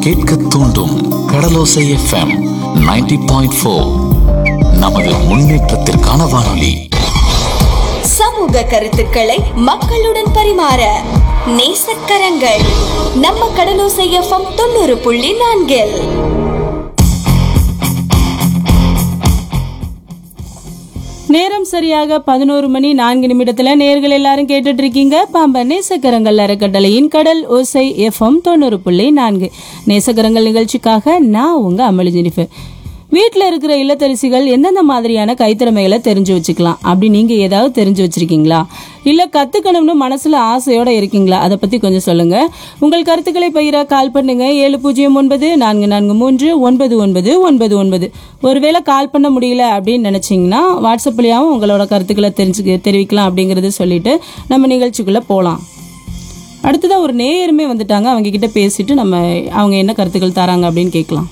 கேட்க தூண்டும் கடலோசை FM 90.4 point four நமது முன்னேற்றத்திற்கான வானொலி சமூக கருத்துக்களை மக்களுடன் பரிமாற நேசக்கரங்கள் நம்ம கடலோசை எஃப்எம் தொண்ணூறு புள்ளி நான்கில் நேரம் சரியாக பதினோரு மணி நான்கு நிமிடத்துல நேர்கள் எல்லாரும் கேட்டுட்டு இருக்கீங்க பாம்ப நேசக்கரங்கள் அறக்கட்டளையின் கடல் ஓசை எஃப்எம் தொண்ணூறு புள்ளி நான்கு நேசக்கரங்கள் நிகழ்ச்சிக்காக நான் உங்க அமளி ஜெனிஃபர் வீட்டில் இருக்கிற இல்லத்தரசிகள் எந்தெந்த மாதிரியான கைத்திறமைகளை தெரிஞ்சு வச்சுக்கலாம் அப்படி நீங்க ஏதாவது தெரிஞ்சு வச்சிருக்கீங்களா இல்ல கத்துக்கணும்னு மனசுல ஆசையோட இருக்கீங்களா அதை பத்தி கொஞ்சம் சொல்லுங்க உங்கள் கருத்துக்களை பகிர கால் பண்ணுங்க ஏழு பூஜ்ஜியம் ஒன்பது நான்கு நான்கு மூன்று ஒன்பது ஒன்பது ஒன்பது ஒன்பது ஒருவேளை கால் பண்ண முடியல அப்படின்னு நினைச்சீங்கன்னா வாட்ஸ்அப்லயாவும் உங்களோட கருத்துக்களை தெரிஞ்சு தெரிவிக்கலாம் அப்படிங்கறது சொல்லிட்டு நம்ம நிகழ்ச்சிக்குள்ள போலாம் அடுத்ததா ஒரு நேயருமே வந்துட்டாங்க அவங்க கிட்ட பேசிட்டு நம்ம அவங்க என்ன கருத்துக்கள் தராங்க அப்படின்னு கேட்கலாம்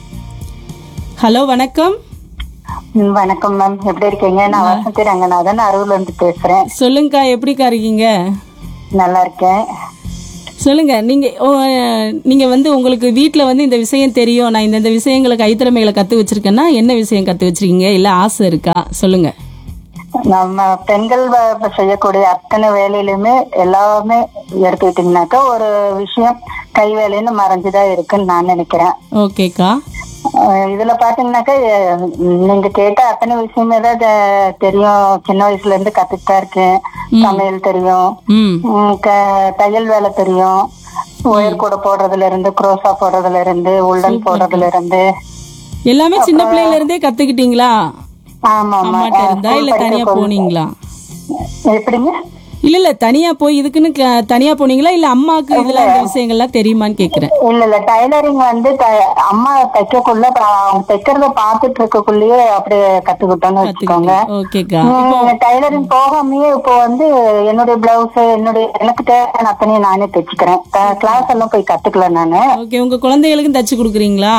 ஹலோ வணக்கம் ம், வணக்கம் மேம் எப்படி இருக்கீங்க நான் வசந்தி ரங்கநாதன் அருள்ல இருந்து பேசுறேன் சொல்லுங்கக்கா எப்படிக்கா இருக்கீங்க நல்லா இருக்கேன் சொல்லுங்க நீங்க ஓ, நீங்க வந்து உங்களுக்கு வீட்ல வந்து இந்த விஷயம் தெரியும் நான் இந்த இந்த விஷயங்களை கைத்திறமைகளை கத்து வச்சிருக்கேன்னா என்ன விஷயம் கத்து வச்சிருக்கீங்க இல்ல ஆசை இருக்கா சொல்லுங்க நம்ம பெண்கள் வ- செய்யக்கூடிய அத்தனை வேலையிலுமே எல்லாமே எடுத்துக்கிட்டீங்கன்னாக்கா ஒரு விஷயம் கை வேலைன்னு மறைஞ்சுதான் இருக்குன்னு நான் நினைக்கிறேன் ஓகேக்கா அஹ் இதுல பாத்தீங்கன்னாக்கா அஹ் நீங்க கேட்ட அத்தனை விஷயமே தான் தெ- தெரியும் சின்ன வயசுல இருந்து கத்துட்டு தான் இருக்கேன் சமையல் தெரியும் ம் ம், க- தையல் வேலை தெரியும் ஒயர் கூட போடுறதுல இருந்து குரோசா போடுறதுல இருந்து உள்ளன் போடுறதுல இருந்து எல்லாமே சின்ன பிள்ளையில இருந்தே கத்துக்கிட்டீங்களா ஆமா ஆமா அம்மாட்ட இருந்தா இல்ல தனியா போனீங்களா எப்படிங்க இல்ல இல்ல தனியா போய் இதுக்குன்னு க- தனியா போனீங்களா இல்ல அம்மாக்கு இதுல இந்த விஷயங்கள்லாம் தெரியுமான்னு கேக்குறேன் இல்ல இல்ல டைலரிங் வந்து த- அம்மா தைக்கக்குள்ள ப- அவங்க தைக்கிறத பாத்துட்டு இருக்கக்குள்ளேயே அப்படியே கத்துக்கிட்டோம்னு வச்சுக்கோங்க ஓகேக்கா டைலரிங் போகாமயே இப்போ வந்து என்னுடைய பிளவுஸ் என்னுடைய எனக்கு தேவையான அத்தனையும் நானே தைச்சுக்கிறேன் கிளாஸ் எல்லாம் போய் கத்துக்கல நானு ஓகே உங்க குழந்தைகளுக்கும் தச்சு கொடுக்குறீங்களா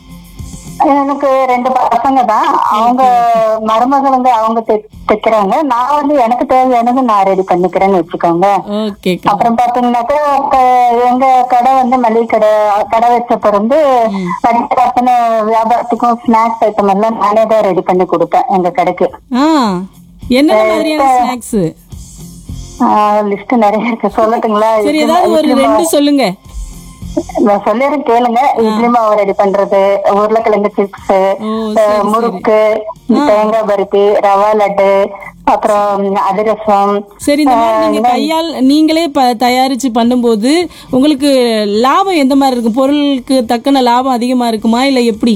எனக்கு ரெண்டு பசங்க தான் அவங்க மருமகளுங்க அவங்க தை- தைக்கிறாங்க நான் வந்து எனக்கு தேவையானது நான் ரெடி பண்ணிக்கிறேன்னு வச்சுக்கோங்க ஓகேக்கா அப்புறம் பாத்தீங்கன்னாக்கா க- எங்க கடை வந்து மளிகை கடை கடை வச்ச பிறந்து அத்தனை வியாபாரத்துக்கும் ஸ்நாக்ஸ் ஐட்டம் எல்லாம் நானே தான் ரெடி பண்ணி கொடுப்பேன் எங்க கடைக்கு ஆ என்ன மாதிரியான ஸ்நாக்ஸ் லிஸ்ட் நிறைய இருக்கு சொல்லட்டுங்களா சரி ஏதாவது ஒரு ரெண்டு சொல்லுங்க நான் சொல்லிடுறேன் கேளுங்க இட்லி மாவு ரெடி பண்றது உருளைக்கிழங்கு சிப்ஸ் ஓ, சரி, முறுக்கு தேங்காய் பருப்பி ரவா லட்டு அப்புறம் அதிரசம் சரி இந்த மாதிரி நீங்க கையால் நீங்களே ப- தயாரிச்சு பண்ணும்போது உங்களுக்கு லாபம் எந்த மாதிரி இருக்கும் பொருளுக்கு தக்கன லாபம் அதிகமா இருக்குமா இல்ல எப்படி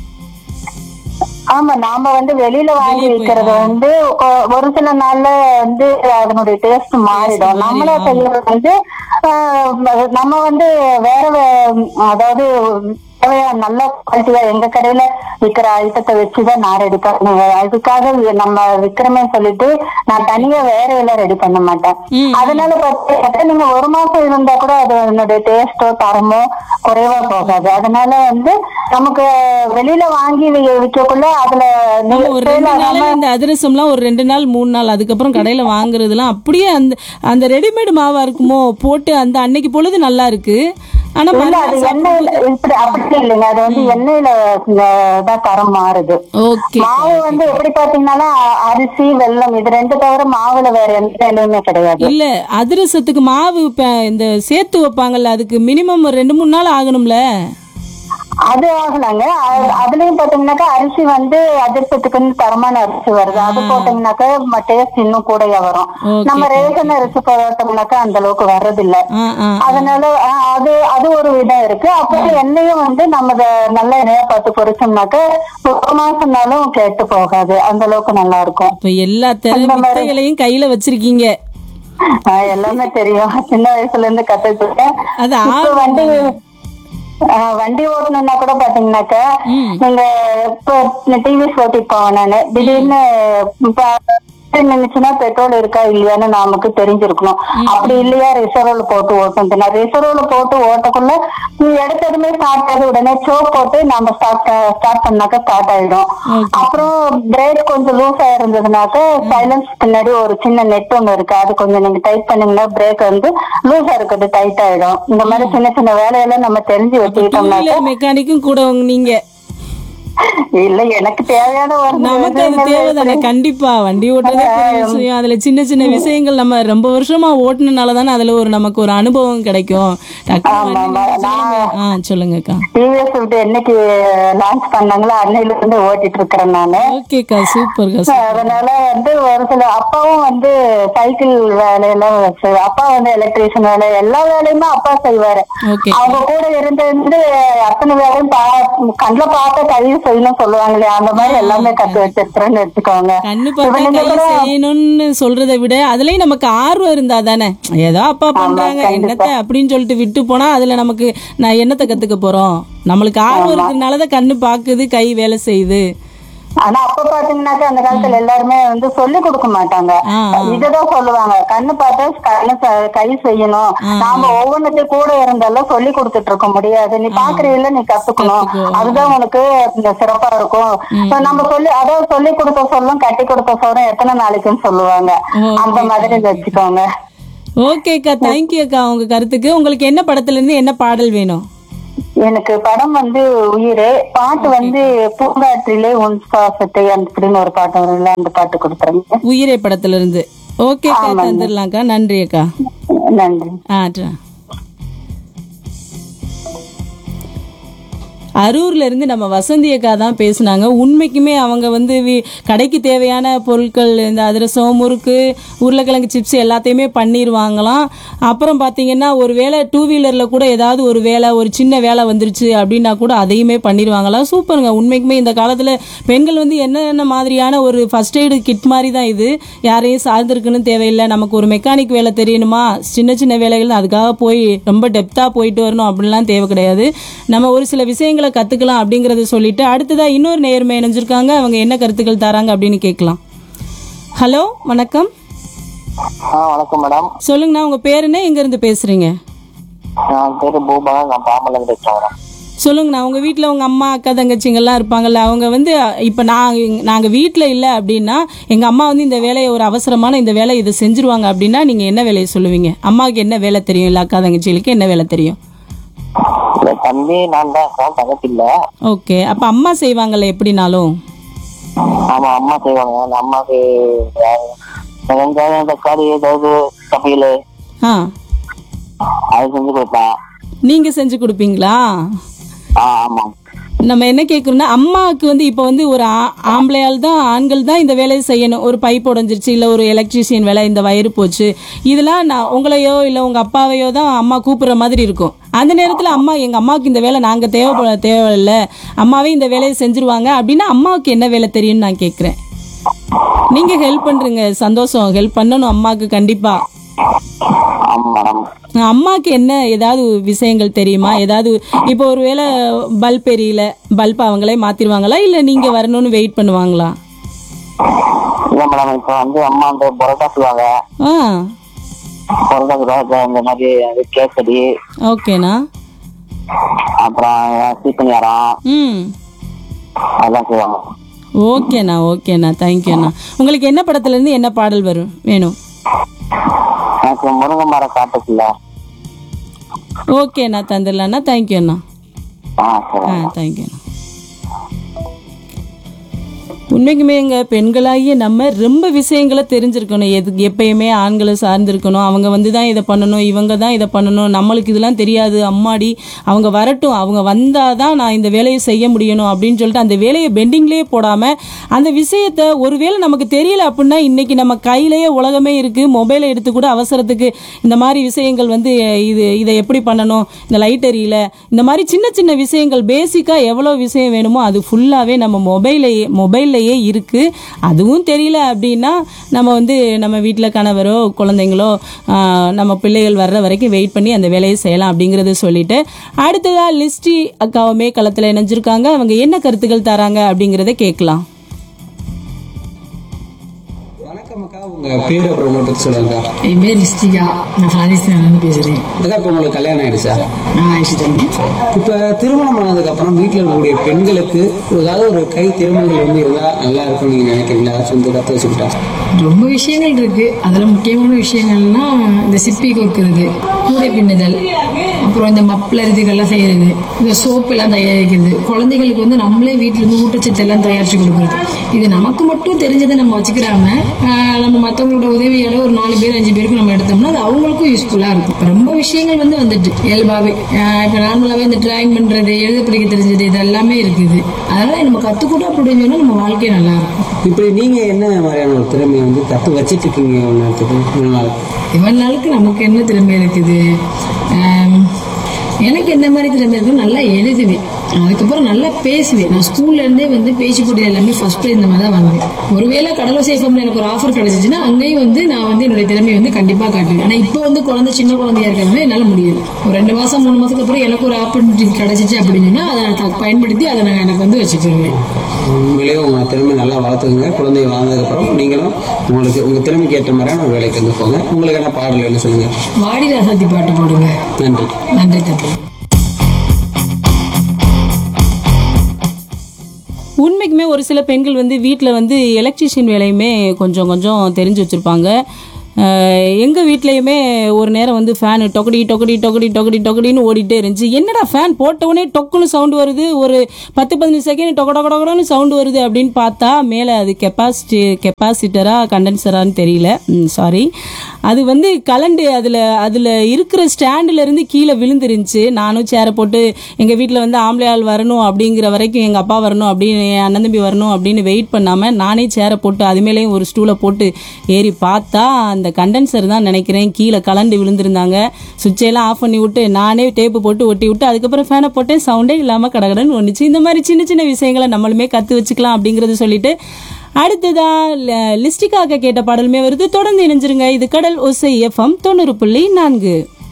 ஆமா நாம வந்து வெளியில வாங்கி விக்கிறது வந்து ஒ- ஒரு சில நாள்ல வந்து அதனுடைய டேஸ்ட் மாறிடும் நம்மளே செய்யறது வந்து ஆஹ், நம்ம வந்து வேற வே- அதாவது தேவையான நல்ல குவாலிட்டியா எங்க கடையில விக்கிற ஐட்டத்தை வச்சுதான் நான் ரெடி பண்ணுவேன் அதுக்காக வி- நம்ம விக்கிறமே சொல்லிட்டு நான் தனியா வேற எல்லாம் ரெடி பண்ண மாட்டேன் அதனால பார்த்தீங்கன்னா நீங்க ஒரு மாசம் இருந்தா கூட அது அதனுடைய டேஸ்டோ தரமோ குறைவா போகாது அதனால வந்து நமக்கு வெளியில வாங்கி வி- விற்கக்குள்ள அதுல நீங்க ஒரு ரெண்டு நாள்ல இந்த அதிரசம்லாம் ஒரு ரெண்டு நாள் மூணு நாள் அதுக்கப்புறம் கடையில வாங்குறதுலாம் அப்படியே அந்த அந்த ரெடிமேட் மாவா இருக்குமோ போட்டு அந்த அன்னைக்கு பொழுது நல்லா இருக்கு ஆனா இல்ல மறுநாள் அது சாப்பிடும்போது- எண்ணெயில இப்படி அப்படி இல்லைங்க அது வந்து எண்ணெயில அஹ், தான் தரம் மாறுது ஓகே மாவு வந்து எப்படி பாத்தீங்கன்னா அரிசி வெல்லம் இது ரெண்டு தவிர மாவுல வேற எந்த எண்ணெயுமே கிடையாது இல்ல அதிரசத்துக்கு மாவு இப்ப இந்த சேர்த்து வைப்பாங்கல்ல அதுக்கு மினிமம் ஒரு ரெண்டு மூணு நாள் ஆகணும்ல அது ஆகலாங்க அது- அதுலயும் பாத்தீங்கன்னாக்கா அரிசி வந்து அதிர்ஷ்டத்துக்குன்னு தரமான அரிசி வருது அது போட்டீங்கன்னாக்கா டேஸ்ட் இன்னும் கூடயா வரும் Okay, நம்ம ரேஷன் அரிசி போட்டோம்னாக்கா அந்த அளவுக்கு வர்றதில்ல ஆ ஆ அதனால அஹ், அது அது ஒரு விதம் இருக்கு அப்புறம் எண்ணெயும் வந்து நம்ம அத நல்ல எண்ணெயா பார்த்து பொரிச்சோம்னாக்கா ஒரு மாசம்னாலும் கெட்டு போகாது அந்த அளவுக்கு நல்லா இருக்கும் இப்ப எல்லா திற வித்தைகளையும் கையில வச்சிருக்கீங்க அஹ், எல்லாமே தெரியும் சின்ன வயசுல இருந்து கத்துக்கிட்டேன் அது இப்ப ஆர்வம் வண்டி அஹ், வண்டி ஓட்டணும்னா கூட பாத்தீங்கன்னாக்கா நீங்க இப்போ டிவி ஓட்டிட்டு போவேன் நானு திடீர்னு இப்ப நின்னுச்சுன்னா பெட்ரோல் இருக்கா இல்லையான்னு நமக்கு தெரிஞ்சிருக்கணும் அப்படி இல்லையா ரிசர்வ்ல போட்டு ஓட்டணும் நான் ரிசர்வ்ல போட்டு ஓட்டக்குள்ள நீ எடுத்ததுமே ஸ்டார்ட் ஆகுது உடனே சோக் போட்டு நம்ம ஸ்டார்ட் ஸ்டார்ட் பண்ணாக்க ஸ்டார்ட் ஆயிடும் அப்புறம் பிரேக் கொஞ்சம் லூஸா இருந்ததுனாக்க சைலன்ஸ் பின்னாடி ஒரு சின்ன நெட் ஒண்ணு இருக்கு அது கொஞ்சம் நீங்க டைட் பண்ணீங்கன்னா பிரேக் வந்து லூஸா இருக்குது டைட் ஆயிடும் இந்த மாதிரி சின்ன சின்ன வேலையெல்லாம் நம்ம தெரிஞ்சு டூ வச்சுக்கிட்டோம்னாக்க வீலர் மெக்கானிக்கும் கூட உங்க- நீங்க இல்ல எனக்கு தேவையான ஒரு நமக்கு அது தேவைதானே கண்டிப்பா வண்டி ஓட்டுறதே பெரிய விஷயம் அதுல சின்ன சின்ன விஷயங்கள் நம்ம ரொம்ப வருஷமா ஓட்டுனனால தானே அதுல ஒரு நமக்கு ஒரு அனுபவம் கிடைக்கும் டக்குனு வண்டி நிறுத்தினாலுமே- ஆ சொல்லுங்கக்கா டிவிஎஸ் விட்டு என்னைக்கு லான்ச் பண்ணாங்களோ அன்னையில இருந்து ஓட்டிட்டு இருக்கிறேன் நானு ஓகேக்கா சூப்பர்க்கா அதனால வந்து ஒரு சில அப்பாவும் வந்து சைக்கிள் வேலையெல்லாம் செய்வா- அப்பா வந்து எலக்ட்ரீஷியன் வேலை எல்லா வேலையுமே அப்பா செய்வாரு ஓகே அவங்க கூட இருந்து இருந்து அத்தனை வேலையும் பா கண்ணுல பார்த்த கை செய்யணும் சொல்லுவாங்க இல்லையா அந்த மாதிரி எல்லாமே கத்து வச்சிருக்கிறேன்னு வச்சுக்கோங்க கண்ணு இப்ப பார்த்தா நீங்க கை கூட செய்யணும்னு சொல்றதை விட அதுலயும் நமக்கு ஆர்வம் இருந்தா தானே ஏதோ அப்பா பண்றாங்க கண்டிப்பா. என்னத்த அப்படின்னு சொல்லிட்டு விட்டு போனா அதுல நமக்கு நான் என்னத்தை கத்துக்க போறோம் நம்மளுக்கு ஆர்வம் இருக்கிறதுனாலதான் கண்ணு பாக்குது கை வேலை செய்யுது ஆனா அப்ப பாத்தீங்கன்னாக்கா அந்த காலத்துல எல்லாருமே வந்து சொல்லி கொடுக்க மாட்டாங்க ஆ, ஆ. இததான் சொல்லுவாங்க கண்ணு பார்த்தா கண்ணு ச- கை செய்யணும் நாம ஒவ்வொன்றுத்தையும் கூட இருந்தாலும் சொல்லி கொடுத்துட்டு இருக்க முடியாது நீ பாக்குறீல்ல நீ கத்துக்கணும் கத்துக்கோ. அதுதான் உனக்கு இந்த சிறப்பா இருக்கும் So நம்ம சொல்லி அதாவது சொல்லி கொடுத்த சொல்லும் கட்டி கொடுத்த சொல்லும் எத்தனை நாளைக்குன்னு சொல்லுவாங்க ஓகே. அந்த மாதிரி வச்சுக்கோங்க ஓகேக்கா தேங்க்யூ அக்கா உங்க கருத்துக்கு உங்களுக்கு என்ன படத்துல இருந்து என்ன பாடல் வேணும் எனக்கு படம் வந்து உயிர் பாட்டு வந்து பூங்காற்றிலே உன் சுவாசத்தை அப்படின்னு ஒரு பாட்டு வரும்ல அந்த பாட்டு கொடுத்துருங்க உயிரை படத்துல இருந்து ஓகேக்கா தந்துடலாம்க்கா நன்றி அக்கா நன்றி ஆ ட்ரா. அரூர்ல இருந்து நம்ம வசந்தி அக்கா தான் பேசுனாங்க உண்மைக்குமே அவங்க வந்து வி- கடைக்கு தேவையான பொருட்கள் இந்த அதிரசம் முறுக்கு உருளைக்கிழங்கு சிப்ஸ் எல்லாத்தையுமே பண்ணிடுவாங்களாம் அப்புறம் பார்த்தீங்கன்னா ஒரு வேளை டூ வீலரில் கூட ஏதாவது ஒரு வேலை ஒரு சின்ன வேலை வந்துருச்சு அப்படின்னா கூட அதையுமே பண்ணிடுவாங்களாம் சூப்பருங்க உண்மைக்குமே இந்த காலத்தில் பெண்கள் வந்து என்னென்ன மாதிரியான ஒரு ஃபர்ஸ்ட் எய்டு கிட் மாதிரி தான் இது யாரையும் சார்ந்திருக்குன்னு தேவையில்லை நமக்கு ஒரு மெக்கானிக் வேலை தெரியணுமா சின்ன சின்ன வேலைகள் அதுக்காக போய் ரொம்ப டெப்த்தாக போயிட்டு வரணும் அப்படின்லாம் தேவை கிடையாது நம்ம ஒரு சில விஷயங்களை கற்றுக்கலாம் அப்படிங்கிறத சொல்லிட்டு அடுத்ததா இன்னொரு நேர்மை இணைஞ்சிருக்காங்க அவங்க என்ன கருத்துக்கள் தராங்க அப்படின்னு கேட்கலாம் ஹலோ வணக்கம் ஆ வணக்கம் மேடம் சொல்லுங்கண்ணா உங்கள் பேர் என்ன எங்கேருந்து பேசுகிறீங்க என் பேரு பூபா நான் பாம்பல இருந்து பேசுறேன் சொல்லுங்கண்ணா உங்கள் வீட்டில் உங்கள் அம்மா அக்கா தங்கச்சிங்கெல்லாம் இருப்பாங்கல்ல அவங்க வந்து இப்போ நான் நாங்கள் வீட்டில் இல்லை அப்படின்னா எங்கள் அம்மா வந்து இந்த வேலையை ஒரு அவசரமான இந்த வேலையை இதை செஞ்சுருவாங்க அப்படின்னா நீங்கள் என்ன வேலையை சொல்லுவீங்க அம்மாவுக்கு என்ன வேலை தெரியும் இல்லை அக்கா தங்கச்சிகளுக்கு என்ன வேலை தெரியும் இல்ல தம்பி நான் தான் இருக்கோம் தங்கச்சி இல்ல ஓகே அப்போ அம்மா செய்வாங்கல்ல எப்படினாலும் ஆமா அம்மா செய்வாங்க அந்த அம்மாக்கு வேற வெங்காயம் தக்காளி ஏதாவது சமையல் ஆ அது செஞ்சு கொடுப்பேன் நீங்கள் செஞ்சு கொடுப்பீங்களா ஆ ஆமா நம்ம என்ன கேட்குறோம்னா அம்மாவுக்கு வந்து இப்போ வந்து ஒரு ஆ- ஆம்பளையால் தான் ஆண்கள் தான் இந்த வேலையை செய்யணும் ஒரு பைப் உடஞ்சிருச்சு இல்லை ஒரு எலக்ட்ரீஷியன் வேலை இந்த வயிறு போச்சு இதெல்லாம் நான் உங்களையோ இல்லை உங்கள் அப்பாவையோ தான் அம்மா கூப்பிடுற மாதிரி இருக்கும் அந்த நேரத்தில் அம்மா எங்கள் அம்மாவுக்கு இந்த வேலை நாங்கள் தேவைப்பட தேவையில்லை அம்மாவே இந்த வேலையை செஞ்சுருவாங்க அப்படின்னா அம்மாவுக்கு என்ன வேலை தெரியும்னு நான் கேட்குறேன் நீங்கள் ஹெல்ப் பண்ணுறீங்க சந்தோஷம் ஹெல்ப் பண்ணணும் அம்மாவுக்கு கண்டிப்பாக ஆமா மேடம் அம்மாக்கு என்ன ஏதாவது விஷயங்கள் தெரியுமா ஏதாவது இப்போ ஒருவேளை பல்ப் எரியல பல்ப் அவங்களே மாத்திருவாங்களா இல்ல நீங்க வரணும்னு வெயிட் பண்ணுவாங்களா இல்ல மேடம் இப்ப வந்து அம்மா வந்து பரோட்டா செய்வாங்க ஆ பரோட்டா செய்வாங்க இந்த மாதிரி அது கேசரி ஓகேண்ணா அப்புறம் சீப்பனியாரம் ம் அதெல்லாம் செய்வாங்க ஓகேண்ணா ஓகேண்ணா தேங்க்யூண்ணா உங்களுக்கு என்ன படத்துல இருந்து என்ன பாடல் வரும் வேணும் எனக்கு முருங்கை மரம் காட்டுக்குள்ள ஓகேண்ணா தந்துடலாண்ணா தேங்க்யூண்ணா ஆ சரி ஆ தேங்க்யூண்ணா உண்மைக்குமே எங்க பெண்களாகிய நம்ம ரொம்ப விஷயங்களை தெரிஞ்சிருக்கணும் எது எப்பயுமே ஆண்களை சார்ந்திருக்கணும் அவங்க வந்து தான் இதை பண்ணணும் இவங்க தான் இதை பண்ணணும் நம்மளுக்கு இதெல்லாம் தெரியாது அம்மாடி அவங்க வரட்டும் அவங்க வந்தால் தான் நான் இந்த வேலையை செய்ய முடியணும் அப்படின்னு சொல்லிட்டு அந்த வேலையை பெண்டிங்லேயே போடாமல் அந்த விஷயத்த ஒருவேளை நமக்கு தெரியல அப்படின்னா இன்னைக்கு நம்ம கையிலேயே உலகமே இருக்குது மொபைலை எடுத்து கூட அவசரத்துக்கு இந்த மாதிரி விஷயங்கள் வந்து இது இதை எப்படி பண்ணணும் இந்த லைட் எரியல இந்த மாதிரி சின்ன சின்ன விஷயங்கள் பேசிக்காக எவ்வளோ விஷயம் வேணுமோ அது ஃபுல்லாகவே நம்ம மொபைல்லையே மொபைல்லையே இருக்குது அதுவும் தெரியல அப்படின்னா நம்ம வந்து நம்ம வீட்டில் கணவரோ குழந்தைங்களோ ஆஹ், நம்ம பிள்ளைகள் வர்ற வரைக்கும் வெயிட் பண்ணி அந்த வேலையை செய்யலாம் அப்படிங்கிறத சொல்லிட்டு அடுத்ததா லிஸ்டி அக்காவுமே களத்தில் இணைஞ்சிருக்காங்க அவங்க என்ன கருத்துக்கள் தராங்க அப்படிங்கிறத கேட்கலாம் வணக்கம் உங்க பேர் அப்புறம் உங்களை பத்தி சொல்லுங்க என் பேர் ரிஸ்டிகா நான் ராஜஸ்தான்லேருந்து பேசுகிறேன் அக்கா இப்போ உங்களுக்கு கல்யாணம் ஆயிடுச்சா நான் ஆயிடுச்சிட்டேன் இப்ப திருமணம் ஆனதுக்கு அப்புறம் வீட்டுல இருக்கக்கூடிய பெண்களுக்கு ஏதாவது ஒரு கை திருமணங்கள் வந்து இருந்தா நல்லா இருக்கும்னு நீங்க நினைக்கிறீங்களா சொந்த கத்து வச்சுக்கிட்டா ரொம்ப விஷயங்கள் இருக்கு அதில் முக்கியமான விஷயங்கள்னா இந்த சிப்பி கோர்க்கிறது கூடை பின்னுதல் அப்புறம் இந்த மப்ளர் இதுகள்லாம் செய்யறது இந்த சோப்பு எல்லாம் தயாரிக்கிறது குழந்தைகளுக்கு வந்து நம்மளே வீட்டுல இருந்து ஊட்டச்சத்து எல்லாம் தயாரிச்சு கொடுக்குறது இது நமக்கு மட்டும் தெரிஞ்சதை நம்ம வச்சுக்கிறாம ஆஹ், நம்ம மற்றவங்களோட உதவியால ஒரு நாலு பேர் அஞ்சு பேருக்கு நம்ம எடுத்தோம்னா அது அவங்களுக்கும் யூஸ்ஃபுல்லா இருக்கும் இப்ப ரொம்ப விஷயங்கள் வந்து வந்துட்டு இயல்பாவே ஆஹ், இப்ப நார்மலாவே இந்த டிராயிங் பண்றது எழுத படிக்க தெரிஞ்சது இது எல்லாமே இருக்குது அதனால நம்ம கத்துக்கிட்டோம் அப்படின்னு சொன்னா நம்ம வாழ்க்கை நல்லா இருக்கும் இப்படி நீங்க என்ன மாதிரியான ஒரு திறமையை வந்து கத்து வச்சிட்டு இருக்கீங்க ஒரு நேரத்துக்கு இவ்வளவு நாள்? இவன் நாளுக்கு நமக்கு என்ன திறமை இருக்குது ஆம், எனக்கு என்ன மாதிரி திறமை இருக்கு நல்லா எழுதுவேன் அதுக்கப்புறம் நல்லா பேசுவேன் நான் ஸ்கூல்ல இருந்தே வந்து பேச்சு போட்டியில் எல்லாமே ஃபர்ஸ்ட் ப்ரைஸ் இந்த மாதிரி தான் வாங்குவேன் ஒருவேளை கடலூர் சேஃபம்ல எனக்கு ஒரு ஆஃபர் கிடைச்சிச்சுன்னா அங்கேயும் வந்து நான் வந்து என்னுடைய திறமையை வந்து கண்டிப்பா காட்டுவேன் ஆனா இப்போ வந்து குழந்தை சின்ன குழந்தையா இருக்கிறதுனால என்னால முடியல ஒரு ரெண்டு மாசம் மூணு மாசத்துக்கு அப்புறம் எனக்கு ஒரு ஆப்பர்ச்சுனிட்டி கிடைச்சிச்சு அப்படின்னு சொன்னா அதை நான் த- பயன்படுத்தி அதை நான் எனக்கு வந்து வச்சுக்கிடுவேன் உண்மையிலேயே உங்க திறமை நல்லா வளர்த்துக்குங்க குழந்தை வளர்ந்ததுக்கு அப்புறம் நீங்களும் உங்களுக்கு உங்க திறமைக்கு ஏற்ற மாதிரியான ஒரு வேலைக்கு வந்து போங்க உங்களுக்கான பாடல் என்ன சொல்லுங்க வாடி ராசாத்தி பாட்டு போடுங்க நன்றி நன்றி தம்பி உண்மைக்குமே ஒரு சில பெண்கள் வந்து வீட்டில் வந்து எலக்ட்ரிஷியன் வேலையுமே கொஞ்சம் கொஞ்சம் தெரிஞ்சு வச்சுருப்பாங்க எங்கள் வீட்லேயுமே ஒரு நேரம் வந்து ஃபேனு டொக்கடி டொக்கடி டொக்கடி டொக்கடி டொக்கடின்னு ஓடிட்டே இருந்துச்சு என்னடா ஃபேன் போட்டவுடனே டொக்குன்னு சவுண்டு வருது ஒரு பத்து பதினஞ்சு செகண்ட் டொக்க டொக்க டொக்கடன்னு சவுண்டு வருது அப்படின்னு பார்த்தா மேலே அது கெப்பாசிட்டி கெப்பாசிட்டரா கண்டென்சரான்னு தெரியல சாரி அது வந்து கலண்டு அதில் அதில் இருக்கிற ஸ்டாண்டுல இருந்து கீழே விழுந்துருந்துச்சு நானும் சேரை போட்டு எங்கள் வீட்டில் வந்து ஆம்பளை ஆள் வரணும் அப்படிங்கிற வரைக்கும் எங்கள் அப்பா வரணும் அப்படின்னு என் அண்ணன் தம்பி வரணும் அப்படின்னு வெயிட் பண்ணாமல் நானே சேரை போட்டு அது மேலேயும் ஒரு ஸ்டூலை போட்டு ஏறி பார்த்தா அந்த கண்டென்சர் தான் நினைக்கிறேன் கீழே கலண்டு விழுந்திருந்தாங்க சுவிட்செல்லாம் ஆஃப் பண்ணி விட்டு நானே டேப்பு போட்டு ஒட்டி விட்டு அதுக்கப்புறம் ஃபேனை போட்டேன் சவுண்டே இல்லாமல் கடகடன்னு ஒன்றுச்சு இந்த மாதிரி சின்ன சின்ன விஷயங்களை நம்மளுமே கற்று வச்சுக்கலாம் அப்படிங்கிறது சொல்லிட்டு அடுத்ததா ல- லிஸ்டிக்காக கேட்ட பாடலுமே வருது தொடர்ந்து இணைஞ்சிருங்க இது கடல் ஒசை எஃப்எம் தொண்ணூறு புள்ளி நான்கு